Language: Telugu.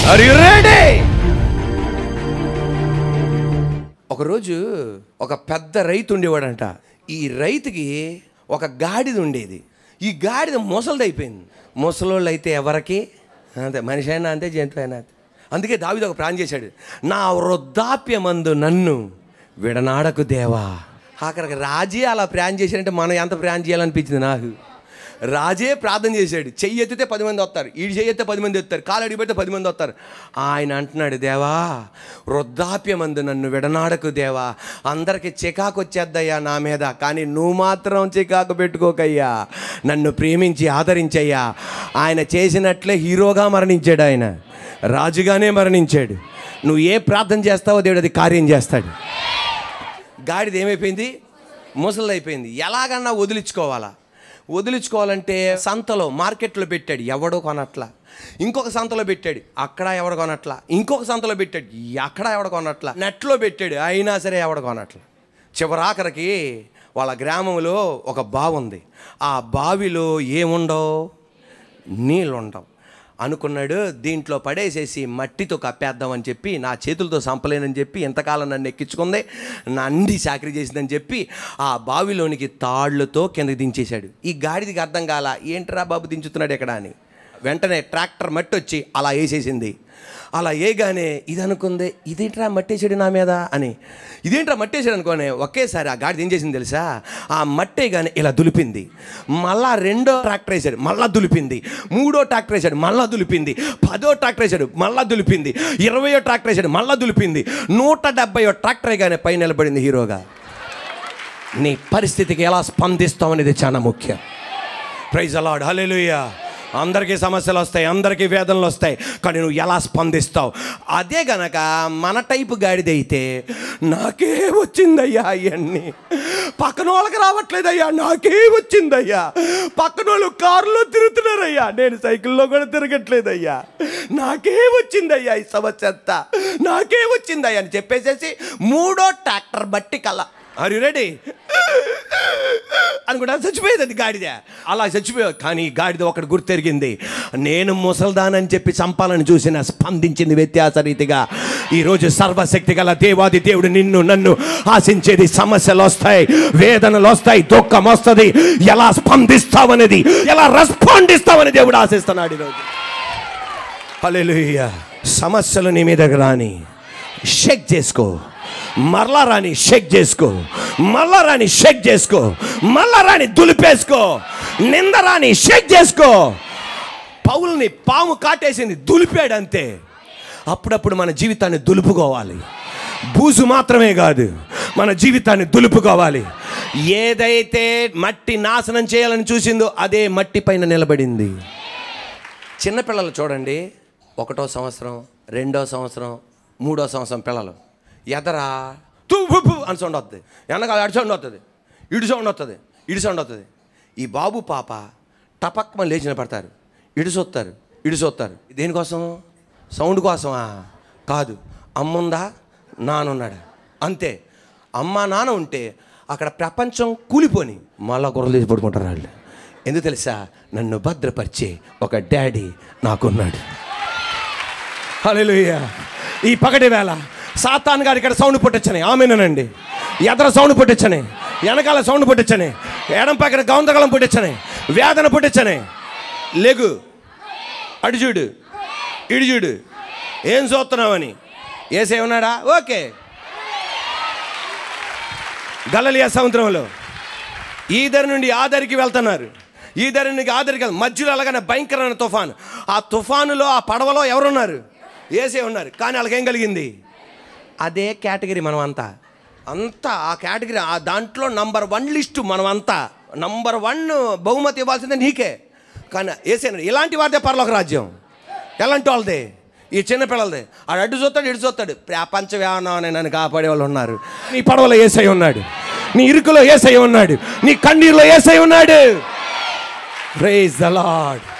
ఆర్ యు రెడీ ఒకరోజు ఒక పెద్ద రైతు ఉండేవాడంట ఈ రైతుకి ఒక గాడిద ఉండేది ఈ గాడిద ముసలిది అయిపోయింది ముసలోళ్ళు అయితే ఎవరికి అంతే మనిషి అయినా అంతే జంతువు అయినా అంతే అందుకే దావిది ఒక ప్రాణం చేశాడు నా వృద్ధాప్యమందు నన్ను విడనాడకు దేవా ఆఖరికి రాజే అలా ప్రాణం చేశాడంటే మనం ఎంత ప్రాణం చేయాలనిపించింది నాకు రాజే ప్రార్థన చేశాడు చెయ్యి ఎత్తితే పది మంది వస్తారు ఈడు చెయ్యి ఎత్తే పది మంది వస్తారు కాలు అడిగి పెడితే పది మంది వస్తారు ఆయన అంటున్నాడు దేవా వృద్ధాప్యమందు నన్ను విడనాడకు దేవా అందరికి చికాకు వచ్చేద్దయ్యా నా మీద కానీ నువ్వు మాత్రం చికాకు పెట్టుకోకయ్యా నన్ను ప్రేమించి ఆదరించయ్యా ఆయన చేసినట్లే హీరోగా మరణించాడు ఆయన రాజుగానే మరణించాడు నువ్వు ఏ ప్రార్థన చేస్తావో దేవుడు అది కార్యం చేస్తాడు గాడిద ఏమైపోయింది ముసలి అయిపోయింది ఎలాగన్నా వదిలించుకోవాలా వదిలించుకోవాలంటే సంతలో మార్కెట్లో పెట్టాడు ఎవడో కొనట్లా ఇంకొక సంతలో పెట్టాడు అక్కడ ఎవడ కొనట్లా ఇంకొక సంతలో పెట్టాడు అక్కడ ఎవడ కొనట్లా నెట్లో పెట్టాడు అయినా సరే ఎవడ కొనట్లా చివరాఖరికి వాళ్ళ గ్రామంలో ఒక బావి ఉంది ఆ బావిలో ఏముండవు నీళ్ళు ఉండవు అనుకున్నాడు దీంట్లో పడేసేసి మట్టితో కప్పేద్దామని చెప్పి నా చేతులతో సంపలేనని చెప్పి ఎంతకాలం నన్ను ఎక్కించుకుంది నా అండి చాకరీ చేసిందని చెప్పి ఆ బావిలోనికి తాళ్ళతో కిందకి దించేశాడు ఈ గాడిదికి అర్థం కాల ఏంట్రా బాబు దించుతున్నాడు ఎక్కడ అని వెంటనే ట్రాక్టర్ మట్టి వచ్చి అలా వేసేసింది అలా వేయగానే ఇది అనుకుంది ఇదేంట్రా మట్టేసాడు నా మీద అని ఇదేంట్రా మట్టేసాడు అనుకోనే ఒకేసారి ఆ గాడి ఏం చేసింది తెలుసా ఆ మట్టే కానీ ఇలా దులిపింది మళ్ళా రెండో ట్రాక్టర్ వేసాడు మళ్ళా దులిపింది మూడో ట్రాక్టర్ వేసాడు మళ్ళా దులిపింది పదో ట్రాక్టర్ వేసాడు మళ్ళా దులిపింది ఇరవయో ట్రాక్టర్ వేసాడు మళ్ళా దులిపింది నూట డెబ్బయో ట్రాక్టర్ కానీ పై నిలబడింది హీరోగా నీ పరిస్థితికి ఎలా స్పందిస్తావు అనేది చాలా ముఖ్యం ప్రైజ్ అలాడ్ హల్లెలూయా అందరికీ సమస్యలు వస్తాయి అందరికీ వేదనలు వస్తాయి కానీ నువ్వు ఎలా స్పందిస్తావు అదే గనక మన టైపు గాడిదైతే నాకే వచ్చిందయ్యా అవన్నీ పక్కన వాళ్ళకి రావట్లేదయ్యా నాకే వచ్చిందయ్యా పక్కన వాళ్ళు కారులో తిరుగుతున్నారయ్యా నేను సైకిల్లో కూడా తిరగట్లేదయ్యా నాకే వచ్చిందయ్యా ఈ సమస్య అంతా నాకే వచ్చిందయ్యా అని చెప్పేసేసి మూడో ట్రాక్టర్ బట్టి కల్లా ఆర్ యు రెడీ అనుకుంటా చచ్చిపోయేది అది గాడిద అలా చచ్చిపోయావు కానీ ఈ గాడిద ఒకటి గుర్తెరిగింది నేను ముసల్దానని చెప్పి చంపాలని చూసిన స్పందించింది వ్యత్యాస రీతిగా ఈరోజు సర్వశక్తి గల దేవాది దేవుడు నిన్ను నన్ను ఆశించేది సమస్యలు వస్తాయి వేదనలు వస్తాయి దుఃఖం వస్తుంది ఎలా స్పందిస్తావనేది ఎలా రెస్పాండ్ ఇస్తావని దేవుడు ఆశిస్తున్నాడు ఈరోజు హల్లెలూయా సమస్యలు నీ మీదకి రాని షేక్ చేసుకో మరలా రాని షేక్ చేసుకో మళ్ళా రాని షేక్ చేసుకో మళ్ళా రాని దులిపేసుకో నింద రాని షేక్ చేసుకో పౌల్ని పాము కాటేసింది దులిపాడు అంతే అప్పుడప్పుడు మన జీవితాన్ని దులుపుకోవాలి బూజు మాత్రమే కాదు మన జీవితాన్ని దులుపుకోవాలి ఏదైతే మట్టి నాశనం చేయాలని చూసిందో అదే మట్టి పైన నిలబడింది చిన్నపిల్లలు చూడండి ఒకటో సంవత్సరం రెండో సంవత్సరం మూడో సంవత్సరం పిల్లలు ఎదరా తూ ఫు ఫు అని సౌండ్ వస్తుంది వెనకాల అడి సౌండ్ వస్తుంది ఇడు సౌండ్ వస్తుంది ఇడు సౌండ్ వస్తుంది ఈ బాబు పాప టపక్మని లేచిన పడతారు ఇడు చూస్తారు ఇడు చూస్తారు దేనికోసం సౌండ్ కోసమా కాదు అమ్ముందా నానున్నాడు అంతే అమ్మ నాన్న ఉంటే అక్కడ ప్రపంచం కూలిపోని మళ్ళా గొర్రెలు తీసి పడుకుంటారు వాళ్ళు ఎందుకు తెలుసా నన్ను భద్రపరిచే ఒక డాడీ నాకున్నాడు హల్లెలూయా ఈ పగటి వేళ సాతాన్ గారు ఇక్కడ సౌండ్ పుట్టించని ఆమెనండి ఎదర సౌండ్ పుట్టించని వెనకాల సౌండ్ పుట్టించని ఎడం పక్కన గౌందగలం పుట్టించని వేదన పుట్టించని లెగు అటు చూడు ఇడు చూడు ఏం చూస్తున్నావని ఏసే ఉన్నాడా ఓకే గలలియా సముద్రంలో ఈ దరి నుండి ఆ దరికి వెళ్తున్నారు ఈ దరి నుండి ఆ దరికి వెళ్తారు. మధ్యలో అలాగనే భయంకరమైన తుఫాను ఆ తుఫానులో ఆ పడవలో ఎవరున్నారు ఏసే ఉన్నారు కానీ వాళ్ళకేం కలిగింది అదే కేటగిరీ మనం అంతా అంతా ఆ కేటగిరీ ఆ దాంట్లో నంబర్ వన్ లిస్టు మనం అంతా నంబర్ వన్ బహుమతి ఇవ్వాల్సిందే నీకే కానీ ఏసే ఇలాంటి వారిదే పరలోక రాజ్యం ఎలాంటి వాళ్ళదే ఈ చిన్న పిల్లలదే ఆడు అడ్డు చూస్తాడు ఇటు చూస్తాడు ప్రపంచ వ్యానం నన్ను కాపాడే వాళ్ళు ఉన్నారు నీ పడవలో ఏసై ఉన్నాడు నీ ఇరుకులో ఏసై ఉన్నాడు నీ కన్నీరులో ఏసై ఉన్నాడు ప్రైజ్ ద లార్డ్